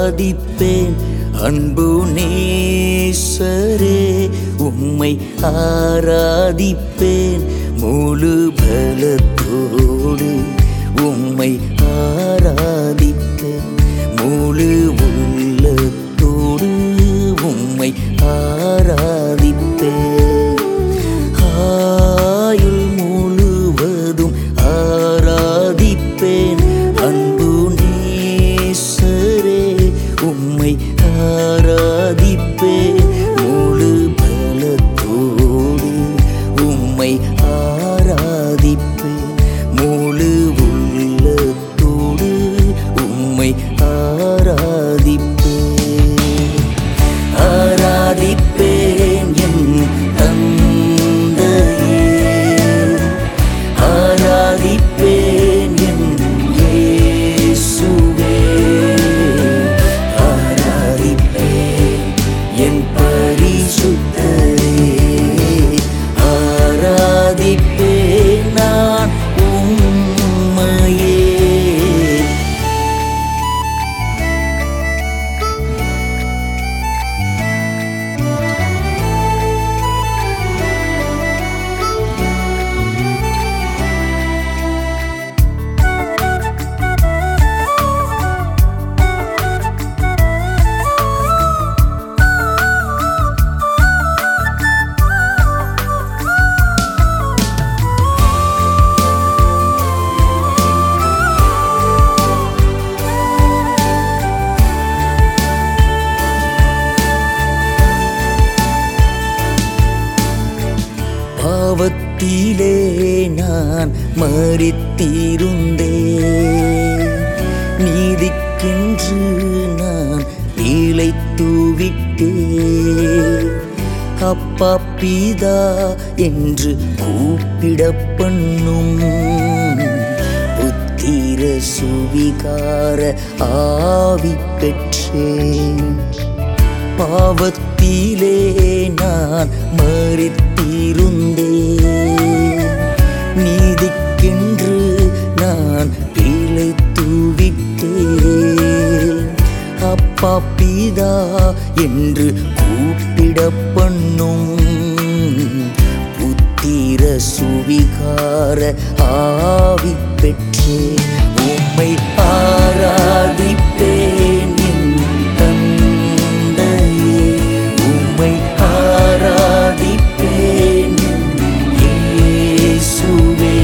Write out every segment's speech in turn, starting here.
ஆராதிப்பேன் அன்பு நேசரே உம்மை ஆராதிப்பேன் முழு பலத்தோடு உம்மை ஆராதிப்பேன் முழு உள்ளத்தோடு உம்மை ஆராதிப்பேன் ஆயுள் முழுவதும் ஆராதிப்பேன் அன்பு நேசரே உம்மை ஆராதிப்பேன் முழு பலத்தோடு உம்மை ஆராதிப்பேன் முழு உள்ளத்தோடு உம்மை ஆராதிப்பேன் ஆராதிப்பேன் என் தந்தையே ஆராதிப்பேன் என் இயேசுவே ஆராதிப்பேன் என் பரிசுத்தரே ஆராதிப்பேன் நான் உம்மையே பாவத்திலே நான் மறித்திருந்தேன் நீதிக்கென்று நான் இழைத்து விட்டேன் அப்பா பிதா என்று கூப்பிட பண்ணும் புத்திர சுவிகார ஆவி பெற்றேன் பாவத்திலே நான் மறித்திருந்தேன் நீதிக்கென்று நான் பிழைத்து விட்டேன் அப்பா பிதா என்று கூப்பிட பண்ணும் புத்திர சுவிகார ஆவி பெற்றேன் உம்மை ஆராதிப்பேன் என் தந்தையே உம்மை ஆராதிப்பேன் என் இயேசுவே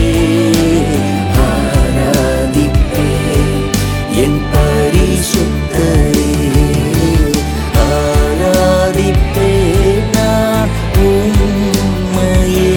ஆராதிப்பேன் என் பரிசுத்தரே ஆராதிப்பேன் நான் உம்மையே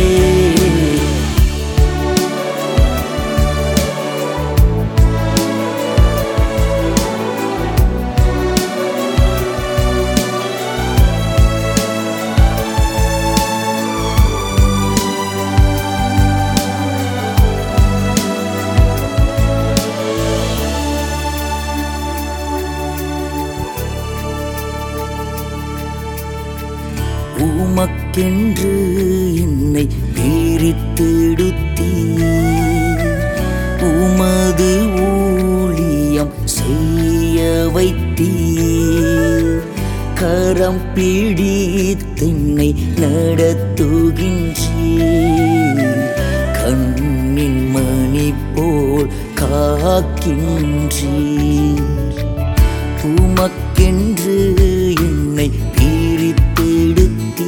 உமக்கென்று என்னை பிரித்தெடுத்தீ உமது ஊழியம் செய்ய வைத்தீ கரம் பிடித்தென்னை நடத்துகின்றீ கண்ணின் மணி போல் காக்கின்றீ உமக்கென்று என்னை பிரித்தெடுத்தீ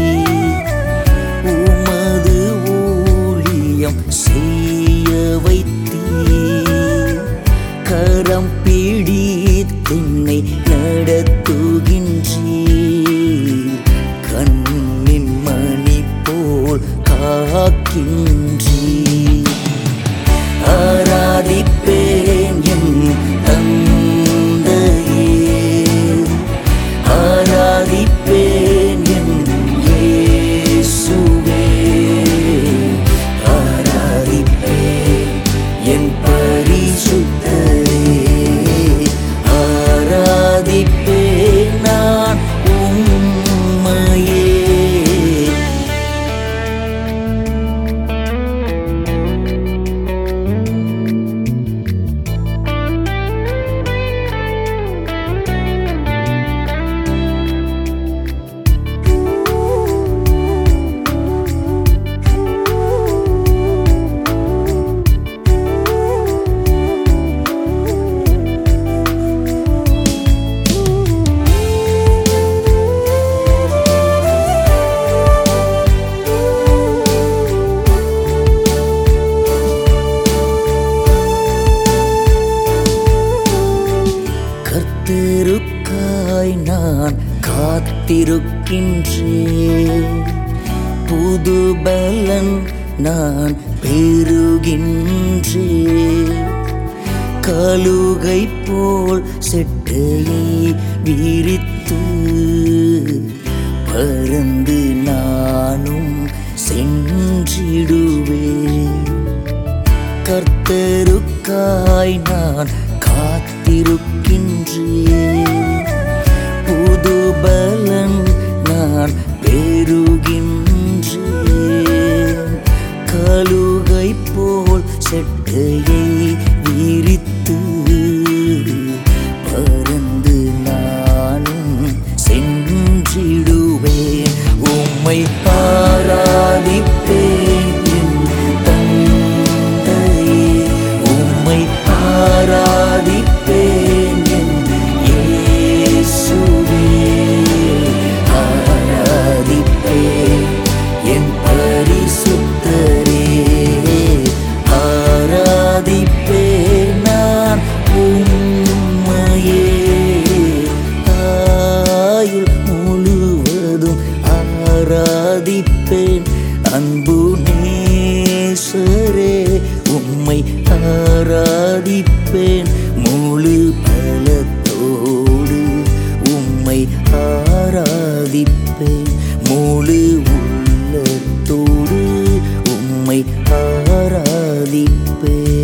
உமது ஊழியம் செய்ய வைத்தீ கரம் பிடித்தென்னை நடத்துகின்றீ கண்ணின் மணி போல் காக்கின்றீ ஆராதிப்பேன் என் தந்தையே நான் காத்திருக்கின்றேன் புது பலன் நான் பெறுகின்றேன் கழுகை போல் செட்டையை விரித்து பறந்து நானும் சென்றிடுவேன் கர்த்தருக்காய் நான் காத்திருக்கின்றேன் புது பலன் நான் பெறுகின்றேன் கழுகை போல் செட்டையை விரித்து பறந்து நானும் சென்றிடுவேன் உம்மை ஆராதிப்பேன் என் தந்தையே உம்மை ஆராதிப்பேன் என் இயேசுவே ஆராதிப்பேன் என் பரிசுத்தரே ஆராதிப்பேன் நான் உம்மையே ஆயுள் முழுவதும் ஆராதிப்பேன் அன்பு நேசரே உம்மை ஆராதிப்பேன் முழு பலத்தோடு உம்மை ஆராதிப்பேன் முழு உள்ளத்தோடு உம்மை ஆராதிப்பேன்